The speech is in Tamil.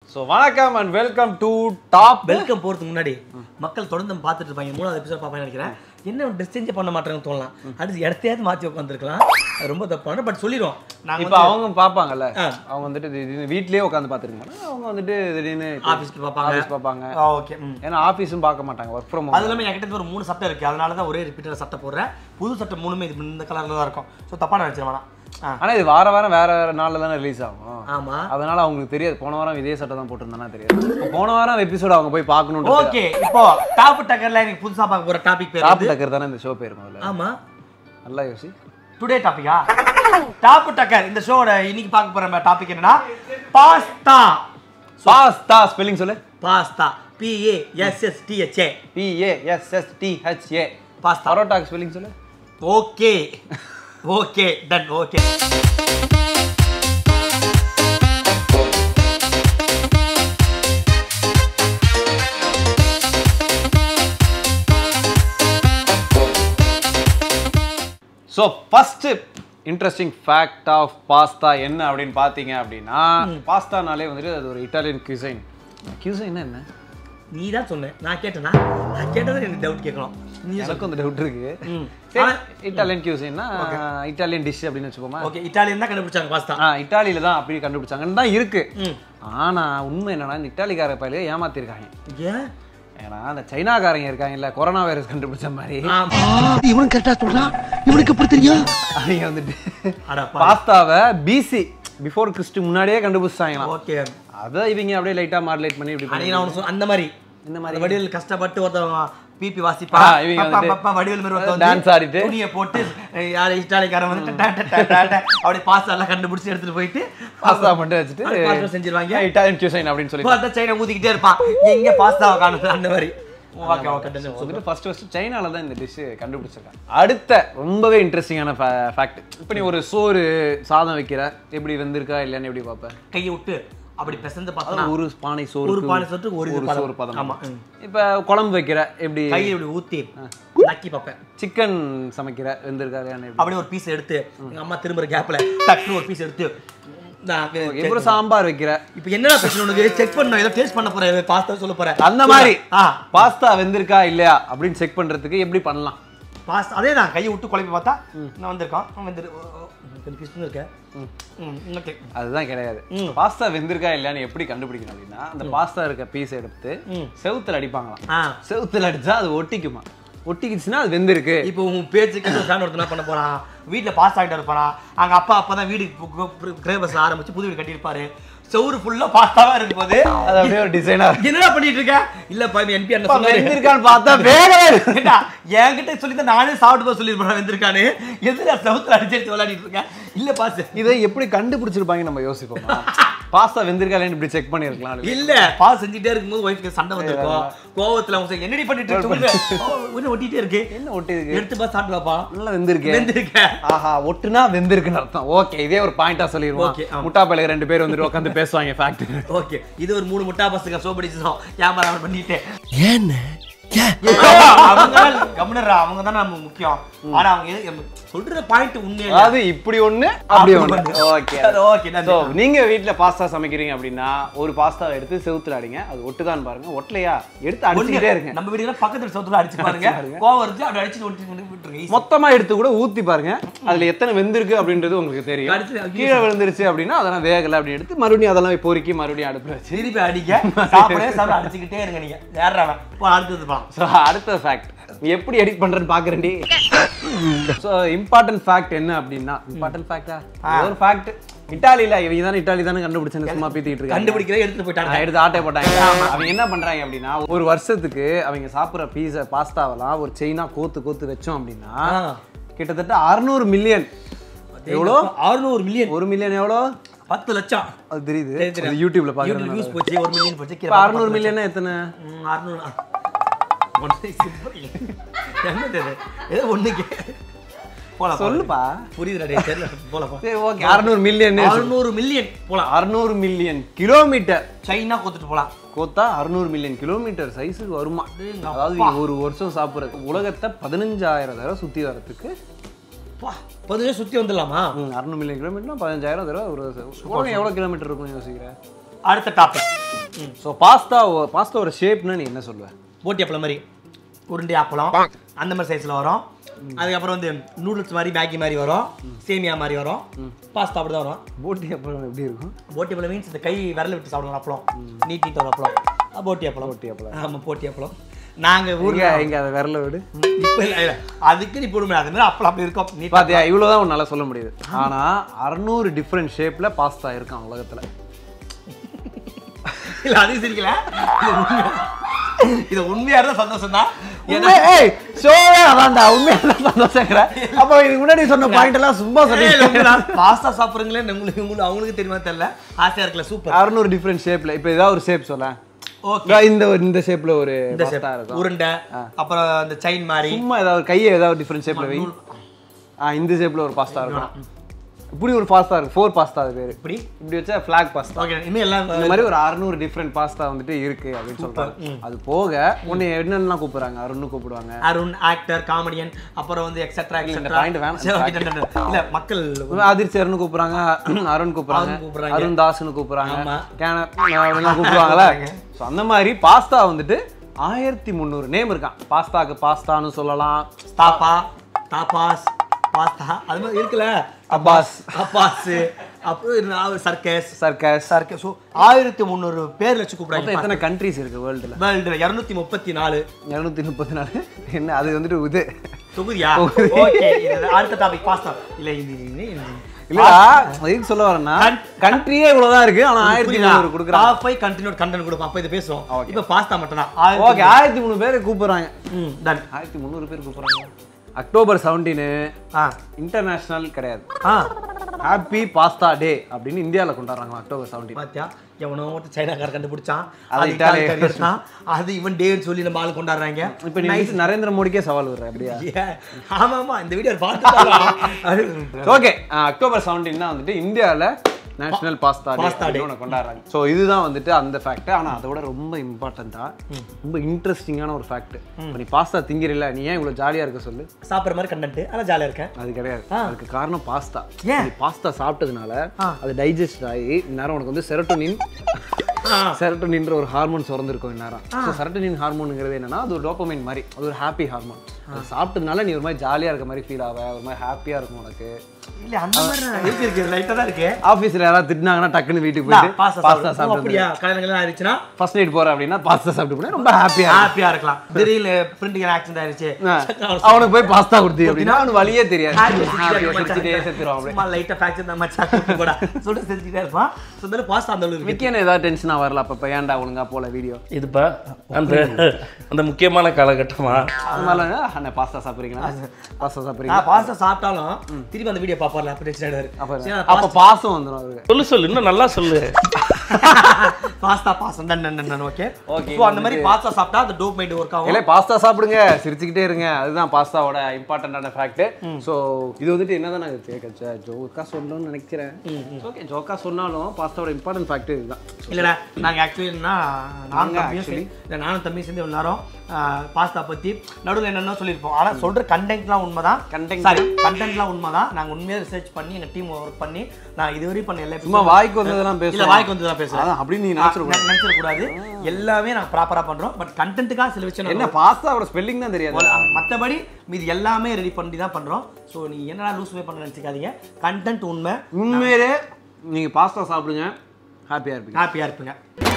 ஸோ வணக்கம் and welcome to top welcome போறதுக்கு முன்னாடி மக்கள் தொடர்ந்து நம்ம பார்த்துட்டு இருப்பாங்க மூணாவது எபிசோட் பார்ப்பாங்க நினைக்கிறேன் என்ன ட்ரெஸ் சேஞ்ச் பண்ண மாட்டாங்கன்னு தோணலாம் அடுத்து இடத்தையாவது மாற்றி உட்காந்துருக்கலாம் அது ரொம்ப தப்பான பட் சொல்லிடுவோம் நாங்கள் இப்போ அவங்க பார்ப்பாங்கல்ல ஆ. அவங்க வந்துட்டு திடீர்னு வீட்லயே உட்காந்து பார்த்துருக்க மாட்டாங்க அவங்க வந்துட்டு திடீர்னு ஆஃபீஸ்க்கு பார்ப்பாங்க ஆஃபீஸ் பார்ப்பாங்க ஓகே ம் ஏன்னா ஆஃபீஸும் பார்க்க மாட்டாங்க ஒர்க் ஃப்ரம் அது இல்லாமல் என்கிட்ட இருந்து ஒரு மூணு சட்டை இருக்கு அதனால தான் ஒரே ரிப்பீட்டர் சட்டை போடுறேன் புது சட்டை மூணுமே இது இந்த கலரில் தான் இருக்கும் ஸோ தப்பாக நினச்சிட வேணாம் ஆ ஆனா இது வார வாரம் வேற வேற நாள்ல தானே ரிலீஸ் ஆகும் ஆமா அதனால அவங்களுக்கு தெரியாது போன வாரம் இதே சட்டை தான் போட்டிருந்தானா தெரியாது இப்போ போன வாரம் எபிசோட் அவங்க போய் பார்க்கணும் ஓகே இப்போ டாப் டக்கர்ல எனக்கு புதுசா பார்க்க போற டாபிக் பேர் டாப் வந்து டக்கர் தானே இந்த ஷோ பேர் முதல்ல ஆமா நல்லா யோசி டுடே டாபிக்கா டாப் டக்கர் இந்த ஷோட இன்னைக்கு பார்க்க போற டாபிக் என்னன்னா பாஸ்தா பாஸ்தா ஸ்பெல்லிங் சொல்லு pasta P A S S T H A P A S S T H A pasta பரோட்டாக்கு ஸ்பெல்லிங் சொல்லு okay okay done okay so first interesting fact of pasta என்ன அப்படின்னு பார்த்தீங்க அப்படின்னா பாஸ்தானாலே வந்துட்டு அது ஒரு இட்டாலியன் கியூசைன் கியூசைன்னா என்ன நீ தான் சொன்ன நான் கேட்டேனா நான் கேட்டதை எனக்கு டவுட் கேட்கணும் நீ எனக்கும் அந்த டவுட் இருக்கு ம் சரி இட்டாலியன் கியூசைன்னா இட்டாலியன் டிஷ் அப்படின்னு வச்சுக்கோமா ஓகே இட்டாலியன் தான் கண்டுபிடிச்சாங்க பாஸ்தா ஆ இட்டாலியில தான் அப்படி கண்டுபிடிச்சாங்கன்னு தான் இருக்கு ம் ஆனா உண்மை என்னன்னா இந்த இட்டாலிக்கார பயிலே ஏமாத்திருக்காங்க ஏன் ஏன்னா அந்த சைனாக்காரங்க இருக்காங்கல்ல கொரோனா வைரஸ் கண்டுபிடிச்ச மாதிரி ஆமா இவனும் கரெக்டா சொல்றான் இவனுக்கு எப்படி தெரியும் அவங்க வந்துட்டு அட பாஸ்தாவை பிசி பிஃபோர் கிறிஸ்ட் முன்னாடியே கண்டுபிடிச்சாங்களாம் ஓகே அதை இவங்க அப்படியே லைட்டா மாடுலேட் பண்ணி இப்படி அன்னைக்கு நான் ஒன்று சொன்ன அந்த மாதிரி இந்த அந்த மாதிரி வடிவேல் கஷ்டப்பட்டு ஒருத்தவங்க பிபி வாசிப்பா ஆ, இவங்க பப்பா, வந்துட்டு பப்பா, வடிவேல் மாதிரி ஒருத்தன் dance வந்து ஆடிட்டு. துணியை போட்டு அஹ், யாரு இட்டாலிக்காரன் வந்து டா, டா, டா, டா, டா, அப்படியே பாஸ்தா எல்லாம் கண்டுபிடிச்சு எடுத்துட்டு போயிட்டு பாஸ்தா மட்டும் வச்சுட்டு அப்படியே pasta செஞ்சிருவாங்க இட்டாலியன் கியூசைன் அப்படின்னு சொல்லி பார்த்தா சைனா ஊத்திக்கிட்டே இருப்பான் எங்க பாஸ்தாவை காணுது அந்த மாதிரி ஓகே ஓகே வந்துட்டு ஃபர்ஸ்ட் ஃபர்ஸ்ட் சைனால தான் இந்த டிஷ் கண்டுபிடிச்சிருக்காங்க அடுத்த ரொம்பவே இன்ட்ரெஸ்டிங்கான ஃபேக்ட் இப்போ நீ ஒரு சோறு சாதம் வைக்கிற எப்படி வெந்திருக்கா இல்லையான்னு எப்படி பார்ப்ப கையை விட்டு அப்படி பிசைந்து பார்த்தா அதாவது ஒரு பானை சோறு ஒரு பானை சோற்றுக்கு ஒரு இது ஒரு பதம். சோறு பதம் ஆமா, ம். இப்போ குழம்பு வைக்கிற எப்படி கையை இப்படி ஊத்தி நக்கி பார்ப்பேன் சிக்கன் சமைக்கிற வெந்திருக்கா இல்லையான்னு எப்படி அப்படியே ஒரு பீஸ் எடுத்து எங்க அம்மா திரும்புற கேப்ல டக்குனு ஒரு பீஸ் எடுத்து நான் இப்போ சாம்பார் வைக்கிற இப்போ என்னடா பிரச்சனை உனக்கு செக் பண்ண ஏதோ டேஸ்ட் பண்ண போறேன் பாஸ்தா சொல்ல போறேன் அந்த மாதிரி ஆ பாஸ்தா வெந்திருக்கா இல்லையா அப்படின்னு செக் பண்றதுக்கு எப்படி பண்ணலாம் பாஸ்தா அதே தான் கையை விட்டு குழப்பி பார்த்தா நான் வந்திருக்கான் அவன் வந்துரு ஓ, ஓ, கொஞ்சம் பிஸ்னு இருக்கேன் ம் ஓகே அதுதான் கிடையாது பாஸ்தா வெந்திருக்கா இல்லையான்னு எப்படி கண்டுபிடிக்கணும் அப்படின்னா அந்த பாஸ்தா இருக்க பீஸ் எடுத்து செவுத்துல அடிப்பாங்களாம் ஆ செவுத்துல அடிச்சா அது ஒட்டிக்குமா ஒட்டிக்கிச்சுன்னா அது வெந்திருக்கு இப்போ உன் பேச்சுக்கு ஒரு ஃபேன் ஒருத்தர் என்ன பண்ண போறான் வீட்டில் பாஸ் ஆகிட்டு இருப்பான் அங்க அப்பா அப்பா தான் வீடு கிரேபஸ் ஆரம்பிச்சு புது வீடு கட்டியிருப்பாரு செவுரு ஃபுல்லா பாஸ்தாவா இருக்கும் போது அது அப்படியே ஒரு டிசைனா என்னடா பண்ணிட்டு இருக்க இல்லப்பா என்பிஆர் சொன்னாரு வெந்திருக்கான்னு பார்த்தா வேகவே இருக்கு. ஏண்டா, என்கிட்ட சொல்லி தான் நானே சாப்பிட்டு போக சொல்லியிருப்பேன் வந்திருக்கானு எதிர செவுத்துல அடிச்சு அடிச்சு விளையாடிட்டு இருக்கேன் இல்ல பாஸ் இதை எப்படி கண்டுபிடிச்சிருப்பாங்க நம்ம யோசிப்போம் பாஸ்தா வெந்திருக்கா இல்லையான்னு இப்படி செக் பண்ணிருக்கலாம் இல்ல பாஸ் செஞ்சுட்டே இருக்கும்போது ஒய்ஃப்க்கு சண்டை வந்திருக்கும் கோவத்துல அவங்க சொல்லி, என்னடி பண்ணிட்டு இருக்க சொல்லுங்க. ஓ, இன்னும் ஒட்டிட்டே இருக்கு என்ன ஒட்டி இருக்கு எடுத்து பாஸ் சாப்பிட்டு பாப்பா நல்லா வெந்திருக்கு வெந்திருக்க ஆஹா ஒட்டுனா வெந்திருக்குன்னு அர்த்தம் ஓகே இதே ஒரு பாயிண்டா சொல்லிடுவோம் Okay, ஆமா. முட்டா பழக ரெண்டு பேர் வந்துட்டு உட்காந்து பேசுவாங்க ஃபேக்ட் ஓகே இது ஒரு மூணு முட்டா பசங்க சோ படிச்சோம் கேமரா பண்ணிட்டு ஏன்னு ஏன் அவங்க கவர்னர் அவங்க தானே நம்ம முக்கியம் ஆனா அவங்க எது- சொல்ற பாயிண்ட் உண்மையா அதாவது இப்படி ஒண்ணு அப்படி ஒண்ணு ஓகே ஓகே ஸோ நீங்க வீட்ல பாஸ்தா சமைக்கிறீங்க அப்படின்னா ஒரு பாஸ்தாவை எடுத்து செவுத்துல அடிங்க அது ஒட்டுதான் பாருங்க ஒட்டலையா எடுத்து அடிச்சுக்கிட்டே இருங்க நம்ம வீடுல பக்கத்துல சோத்துல அடிச்சு பாருங்க கோவம் வருது அப்படி அடிச்சு ஒட்டி கொண்டு விட்டுருங்க மொத்தமா எடுத்து கூட ஊத்தி பாருங்க அதுல எத்தனை வெந்திருக்கு அப்படின்றது உங்களுக்கு தெரியும் அடுத்து அது கீழே விழுந்துருச்சு அப்படின்னா அதெல்லாம் வேகல அப்படின்னு எடுத்து மறுபடியும் அதெல்லாம் பொறுக்கி மறுபடியும் அடுப்புல வச்சு திருப்பி அடிக்க சாப்பிடவே சாப்பிட அடிச்சுக்கிட்டே இருங்க நீங்க யாரா இப்போ அடுத்தது போலாம் ஸோ அடுத்த ஃபேக்ட் எப்படி எடிட் பண்றேன்னு பாக்குறேன்டி ஸோ இம்பார்ட்டன்ட் ஃபேக்ட் என்ன அப்படின்னா இம்பார்ட்டன்ட் ஃபேக்டா ஒரு ஃபேக்ட் இட்டாலியில இவங்க தானே இட்டாலி தானே கண்டுபிடிச்சேன்னு சும்மா பீத்திட்டு இருக்காங்க கண்டுபிடிக்கிறத எடுத்துட்டு போயிட்டாங்க நான் எடுத்து ஆட்டை போட்டாங்க அவங்க என்ன பண்றாங்க அப்படின்னா ஒரு வருஷத்துக்கு அவங்க சாப்பிடுற பீஸா பாஸ்தாவெல்லாம் ஒரு செயினா கோத்து கோத்து வச்சோம் அப்படின்னா ஆ. கிட்டத்தட்ட அறுநூறு மில்லியன் எவ்வளோ அறுநூறு மில்லியன் ஒரு மில்லியன் எவ்வளோ பத்து லட்சம் அது தெரியுது தெரியும், தெரியும். அது யூடியூப்ல யூடியூப் பாக்குறேன் வியூஸ் போச்சு ஒரு மில்லியன் போச்சு இப்போ அறுநூறு மில்லியன் எத்தனை ம், அறுநூறு ஆ. ஒண்ணு simple. என்னது இது? ஏதோ ஒண்ணுக்கு போலாம் சொல்லுப்பா புரியுதுடா டேய், தெரியல போலாம் சரி ஓகே அறுநூறு மில்லியன் அறுநூறு மில்லியன் போலாம் அறுநூறு மில்லியன் கிலோமீட்டர் சைனா கொடுத்துட்டு போலாம் கோத்தா அறுநூறு மில்லியன் கிலோமீட்டர் சைஸுக்கு வருமா அடேங்கப்பா. அதாவது இங்க ஒரு வருஷம் சாப்பிடுறது உலகத்தை பதினஞ்சாயிரம் தடவை சுத்தி வரதுக்கு பா பதினஞ்சு சுத்தி வந்துடலாமா அறுநூறு மில்லியன் கிலோமீட்டர்னா பதினஞ்சாயிரம் தடவை ஒரு வருஷம் உலகம் எவ்வளவு கிலோமீட்டர் இருக்கும்னு யோசிக்கிறேன் அடுத்த டாபிக் ஸோ பாஸ்தா பாஸ்தாவோட ஷேப்னு நீ என்ன சொல்லுவ போட்டி அப்பளம் மாதிரி உருண்டை அப்பளம் அந்த மாதிரி சைஸில் வரும் அதுக்கப்புறம் வந்து நூடுல்ஸ் மாதிரி மேகி மாதிரி வரும் சேமியா மாதிரி வரும் பாஸ்தா அப்படி தான் வரும் போட்டி அப்புறம் எப்படி இருக்கும் போட்டி அப்பளம் மீன்ஸ் இந்த கை விரல விட்டு சாப்பிடலாம் அப்பளம் நீட் நீட் ஒரு அப்பளம் அஹ் போட்டி அப்பளம் போட்டி அப்பளம். ஆமாம் போட்டி அப்பளம் நாங்கள் இங்க ஊரில் இங்க அதை விரல விடு இப்போ இல்லை இல்லை அதுக்கு நீ போட முடியாது அதனால அப்பளம் அப்படி இருக்கும் நீ பாத்தியா இவ்வளவுதான் உன்னால சொல்ல முடியுது ஆனா அறுநூறு டிஃப்ரெண்ட் ஷேப்ல பாஸ்தா இருக்கான் உலகத்துல இல்லை அது சிரிக்கல இது உண்மை- இது உண்மையாக இருந்தால் சந்தோஷம் தான் உண்மை- ஏய், ஷோவே அதான்டா உண்மையா தான் சந்தோஷங்கிற அப்போ இதுக்கு முன்னாடி சொன்ன பாயிண்ட் எல்லாம் சும்மா சொல்லி பாஸ்தா சாப்பிட்றீங்களே உங்களுக்கு உங்களுக்கு அவங்களுக்கு தெரியுமா தெரியல ஆசையா இருக்குல்ல சூப்பர் அறுநூறு டிஃப்ரெண்ட் ஷேப்ல இப்போ ஏதாவது ஒரு ஷேப் சொல்ல ஓகே இந்த ஒரு- இந்த ஷேப்ல ஒரு இந்த பாஸ்தா shape. இருக்கும் உருண்டை அப்புறம் இந்த செயின் மாதிரி சும்மா ஏதாவது கையை ஏதாவது டிஃப்ரெண்ட் ஷேப்ல வை ஆ இந்த ஷேப்ல ஒரு பாஸ்தா இருக்கும் இப்படி ஒரு பாஸ்தா இருக்கு ஃபோர் பாஸ்தா அது பேரு இப்படி இப்படி வச்சா ஃபிளாக் பாஸ்தா ஓகே இன்னும் எல்லாம் இந்த மாதிரி ஒரு அறுநூறு டிஃப்ரெண்ட் பாஸ்தா வந்துட்டு இருக்கு அப்படின்னு சொல்றாங்க அது போக உன்னை என்னென்னலாம் கூப்பிடுறாங்க அருண்னு கூப்பிடுவாங்க அருண் ஆக்டர் காமெடியன் அப்புறம் வந்து எக்ஸெட்ரா இந்த எக்ஸெட்ரா point வேணாம். இல்ல மக்கள் அதிர்ச்சி அருண் கூப்பிடுறாங்க அருண் கூப்பிடுறாங்க அருண் கூப்பிடுறாங்க. அருண் தாஸ்னு கூப்பிடுறாங்க ஆமா. கேன அப்படிலாம் கூப்பிடுவாங்கல்ல ஸோ அந்த மாதிரி பாஸ்தா வந்துட்டு ஆயிரத்தி முந்நூறு நேம் இருக்கான் பாஸ்தாக்கு பாஸ்தான்னு சொல்லலாம் தாப்பா தாப்பாஸ் பாஸ்தா அது மாதிரி இருக்குல்ல அப்பாஸ் அப்பாஸ் அப்புறம் சர்க்கஸ் சர்க்கஸ் சர்க்கஸ் ஸோ ஆயிரத்தி முந்நூறு பேர் வச்சு மொத்தம் கூப்பிடுறாங்க எத்தனை கண்ட்ரிஸ் இருக்கு வேர்ல்டுல வேர்ல்டு இரநூத்தி முப்பத்தி நாலு இரநூத்தி முப்பத்தி நாலு என்ன அது வந்துட்டு இது தொகுதியா ஓகே அடுத்த டாபிக் பாஸ்தா இல்ல இது இது- இது- இல்லடா எதுக்கு சொல்ல வரேன்னா கண்ட்ரியே இவ்வளவுதான் இருக்கு ஆனா ஆயிரத்தி புரியுதா? முந்நூறு கொடுக்குறாங்க Top five continued content கொடுப்போம். அப்ப இது பேசுவோம். இப்ப pasta மட்டும்தான். ஓகே ஆயிரத்தி முந்நூறு பேர் கூப்பிடுறாங்க ம், done. ஆயிரத்தி முந்நூறு பேர் கூப்பிடுறாங்க அக்டோபர் செவன்டீனு ஆ, இன்டர்நேஷனல் கிடையாது ஆ, ஹாப்பி பாஸ்தா டே அப்படின்னு இந்தியாவில் கொண்டாடுறாங்க அக்டோபர் செவன்டீன் பாத்தியா? எவனோ ஒருத்தன் சைனாக்காரர் கண்டுபிடிச்ன். அது அது இட்டாலி. இட்டாலிக்காரர் எடுத்தான். அது இவன் டேன்னு சொல்லி நம்ம ஆளு கொண்டாடுறாங்க இப்போ நீ வந்து நரேந்திர மோடிக்கே சவால் விடுற அப்படியா Yeah. ஆமா ஆமா இந்த வீடியோ பார்த்து ஓகே அக்டோபர் செவன்டீன் தான் வந்துட்டு இந்தியாவில் நேஷனல் பாஸ்தா Pasta டே ஒன்று கொண்டாடுறாங்க ஸோ இதுதான் வந்துட்டு அந்த ஃபேக்ட் ஆனால் அதோட ரொம்ப இம்பார்ட்டண்ட்டாக ரொம்ப இன்ட்ரெஸ்டிங்கான ஒரு ஃபேக்ட் இப்போ நீ பாஸ்தா திங்கிறீல்ல நீ ஏன் இவ்வளோ ஜாலியாக இருக்க சொல்லு சாப்பிடுற மாதிரி கண்டென்ட் ஆனா ஜாலியா இருக்கேன் அது கிடையாது அதுக்கு காரணம் பாஸ்தா ஏன்? நீ பாஸ்தா சாப்பிட்டதுனால ஆ. அது டைஜஸ்ட் ஆகி இந்நேரம் உனக்கு வந்து செரட்டோனின் ஆ. செரட்டோனின்ற ஒரு ஹார்மோன் சுரந்திருக்கும் இந்நேரம் ஸோ செரட்டோனின் ஹார்மோனுங்கிறது என்னன்னா அது ஒரு டோப்பமைன் மாதிரி அது ஒரு ஹாப்பி ஹார்மோன் அது சாப்பிட்டதுனால நீ ஒரு மாதிரி ஜாலியாக இருக்க மாதிரி ஃபீல் ஆக ஒரு மாதிரி ஹாப்பியாக இருக்கும் உனக்கு இல்ல அந்த மாதிரி நான் இருக்கு இருக்கு லைட்டா தான் இருக்கு ஆஃபீஸில் யாராவது திட்டினாங்கன்னா டக்குன்னு வீட்டுக்கு போயிட்டு பாஸ்தா பாஸ்தா சாப்பிடு சாப்பிட்டு அப்படியா கல்யாணங்கள் ஆயிடுச்சுன்னா ஃபர்ஸ்ட் நைட் போற அப்படின்னா பாஸ்தா சாப்பிட்டு போனா ரொம்ப ஹாப்பியா ஹாப்பியா இருக்கலாம் திடீர்னு பிரிண்டிங் ஆக்சிடென்ட் ஆயிடுச்சு அவனுக்கு போய் பாஸ்தா கொடுத்தி அப்படின்னா அவனுக்கு வழியே தெரியாது Happy ஹாப்பியா மச்சான். சிரிச்சிட்டே செத்துருவான் அப்படியே சும்மா லைட்டா ஃபிராக்சர் தான் மச்சான் கூப்பிட்டு போடா சொல்லிட்டு செஞ்சுட்டே இருப்பான் ஸோ இந்த பாஸ்தா அந்த அளவு இருக்கு விக்கியன் ஏதாவது டென்ஷனா வரல அப்ப ஏன்டா ஒழுங்கா போல வீடியோ இதுப்பா அந்த அந்த முக்கியமான காலகட்டமா அதனால அண்ணா பாஸ்தா சாப்பிடுறீங்களா பாஸ்தா சாப்பிடுறீங்களா நான் பாஸ்தா சாப்பிட்டாலும் திருப்பி அந்த வீடியோ பாப்பார்ல அப்படி டென்ஷன் அப்ப ஆயிடுவாரு அப்ப பாசம் வந்துடும் அவருக்கு சொல்லு சொல்லு இன்னும் நல்லா சொல்லு பாஸ்தா பாசம் தான் நன் ஓகே Okay, ஸோ அந்த மாதிரி பாஸ்தா சாப்பிட்டா அந்த டோப் மைண்ட் ஒர்க் ஆகும் இல்ல பாஸ்தா சாப்பிடுங்க சிரிச்சுக்கிட்டே இருங்க அதுதான் பாஸ்தாவோட இம்பார்ட்டன்டான ஃபேக்ட் சோ இது வந்துட்டு என்னதான் நான் கேட்க ஜோக்கா சொல்லணும்னு நினைக்கிறேன் ஓகே ஜோக்கா சொன்னாலும் பாஸ்தாவோட இம்பார்ட்டன்ட் ஃபேக்ட் இதுதான் இல்லடா நாங்க ஆக்சுவலி என்ன நானும் நாங்க தம்பியும் actually- சேர்ந்து- இல்ல, நானும் தம்பியும் சேர்ந்து இவ்வளவு நேரம் பாஸ்தா பத்தி நடுவில் என்னென்ன சொல்லியிருப்போம் ஆனா சொல்ற கண்டென்ட்லாம் உண்மைதான் Content. சாரி கண்டென்ட்லாம் உண்மைதான் நாங்க உண்மையா ரிசர்ச் பண்ணி எங்க டீம் ஒர்க் பண்ணி நான் இதுவரை பண்ண எல்லா சும்மா episode- வாய்க்கு வந்ததெல்லாம் இல்ல பேசுவோம் வாய்க்கு வந்து தான் பேசுறேன் அதான் அப்படின்னு நீ நினைச்சிட நினைச்சிட கூடாது எல்லாமே நாங்க ப்ராப்பரா பண்றோம் பட் கண்டென்ட்டுக்காக சில விஷயம் என்ன பாஸ்தாவோட ஸ்பெல்லிங் தான் தெரியாது மற்றபடி மீதி எல்லாமே ரெடி பண்ணி தான் பண்றோம் ஸோ நீ என்னடா லூஸ் வே பண்ண நினச்சிக்காதீங்க கண்டென்ட் உண்மை உண்மையிலே நீங்க பாஸ்தா சாப்பிடுங்க ஹாப்பியா இருப்பீங்க ஹாப்பியாக இருப்பீங்க